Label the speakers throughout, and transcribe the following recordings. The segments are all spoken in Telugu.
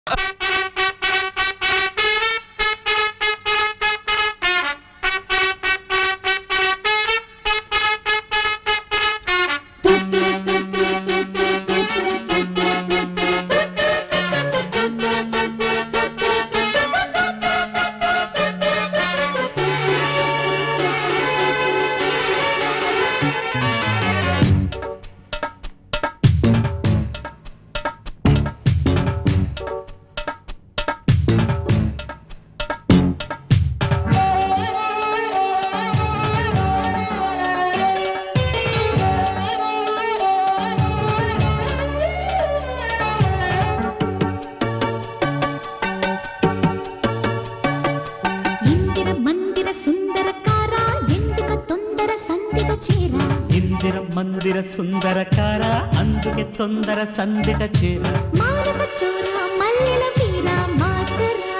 Speaker 1: ఇందిర మందిర సుందరకార ఎందుక తొందర సందిట చేర
Speaker 2: ఇందిర మందిర సుందరకార అందుకే తొందర సందిట చేర
Speaker 1: మానస చోర మల్లెల వీర మాతరా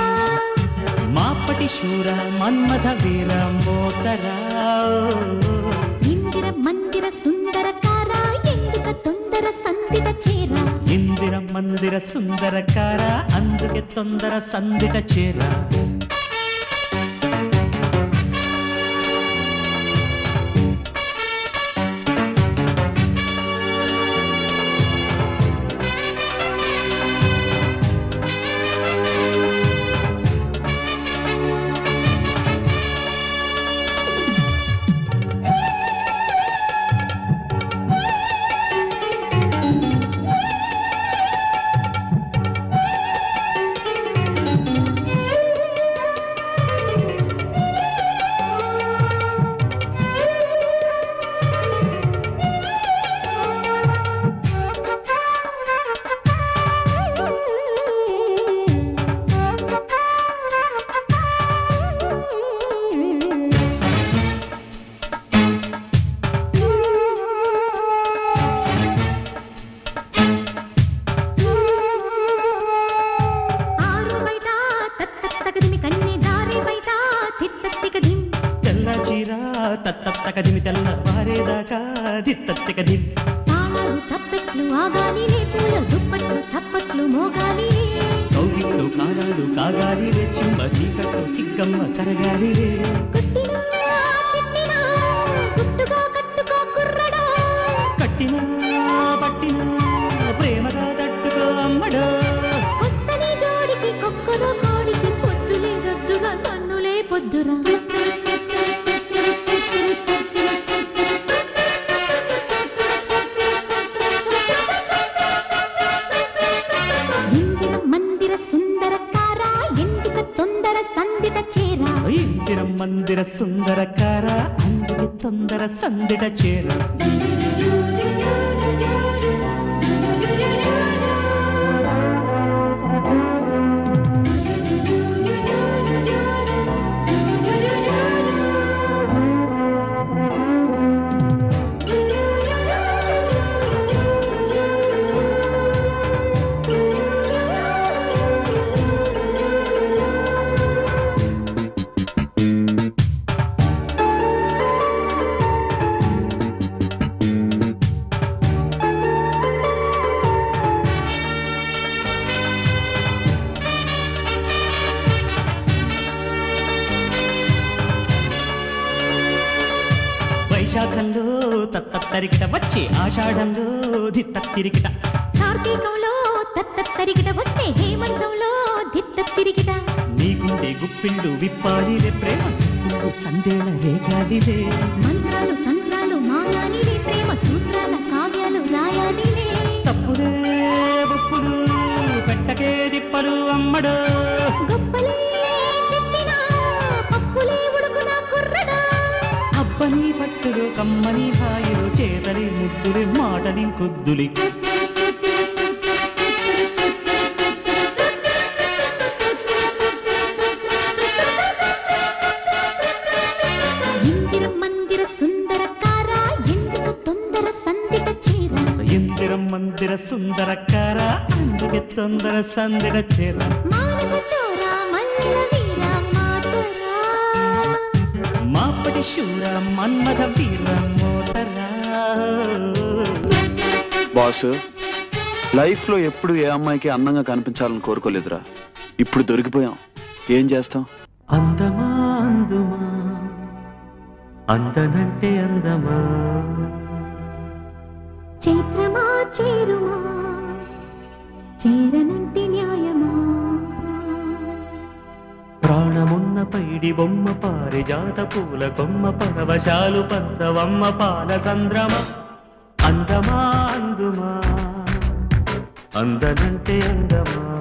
Speaker 2: మాపటి శూర మన్మథ వీర మోతరా
Speaker 1: ఇందిర మందిర సుందరకార ఎందుక తొందర సందిట చేర
Speaker 2: ఇందిర మందిర సుందరకార అందుకే తొందర సందిట చేర
Speaker 1: ఆరు బయట తత్తత్తకదిమి కన్ని దారి బయట తిత్తత్తికదిం
Speaker 2: తెల్ల చీర తత్తత్తకదిమి తెల్ల వారేదాకా దిత్తత్తికదిం
Speaker 1: తాళాలు చప్పట్లు ఆగాలి పూల దుప్పట్లు చప్పట్లు మోగాలి
Speaker 2: కౌగిళ్ళు కారాలు కాగాలి చిమ్మ చీకట్లు సిగ్గమ్మ కరగాలి
Speaker 1: కుట్టినా తిట్టినా గుట్టుగా కట్టుకో కుర్రడా
Speaker 2: కట్టినా పట్టినా ప్రేమగా తట్టుకో అమ్మడో
Speaker 1: కొత్తని జోడికి కొక్కలో కోడికి పొద్దులే రద్దుగా కన్నులే పొద్దురా ఇందిర మందిర సుందరకార ఎందుక తొందర సందిట చేరా
Speaker 2: ఇందిర మందిర సుందరకార అందుకే తొందర సందిట చేర వైశాఖంలో తత్తరికిట వచ్చి ఆషాఢంలో దిత్తరికిట
Speaker 1: కార్తీకంలో తత్తరిగిట వస్తే హేమంతంలో దిత్త తిరిగిట
Speaker 2: నీకుండే గుప్పిండు విప్పాలిలే ప్రేమ నువ్వు సందేళ రేగాలిలే
Speaker 1: మంత్రాలు తంత్రాలు మాయాలిలే ప్రేమ సూత్రాల కావ్యాలు రాయాలిలే
Speaker 2: తప్పులే ఉప్పులు పెట్టకే దిప్పలు అమ్మడు
Speaker 1: గొప్పలే చెప్పినా పప్పులే ఉడుకునా కుర్రడా
Speaker 2: అబ్బని పట్టులు కమ్మని హాయిలు చేతలి ముద్దులి మాటలి కొద్దులి
Speaker 1: ఇందిర మందిర సుందరకార ఎందుకు తొందర సందిట చేర
Speaker 2: ఇందిరం మందిర సుందరకార అందుకే తొందర సందిడ చేర
Speaker 1: మానస చోర మల్లెల వీర మాటరా
Speaker 2: మాపటి శూర మన్మథ వీర మోతరా
Speaker 3: బాసు లైఫ్లో ఎప్పుడు ఏ అమ్మాయికి అందంగా కనిపించాలని కోరుకోలేదురా ఇప్పుడు దొరికిపోయాం ఏం చేస్తాం
Speaker 2: అందమా అందుమా అందనంటే అందమా
Speaker 1: చైత్రమా చేరుమా చేరనంటి న్యాయమా
Speaker 2: ప్రాణమున్న పైడి బొమ్మ పారిజాత పూల కొమ్మ పరవశాలు పంచవమ్మ పాల సంద్రమ అందమా అందుమా అందనంటే అందమా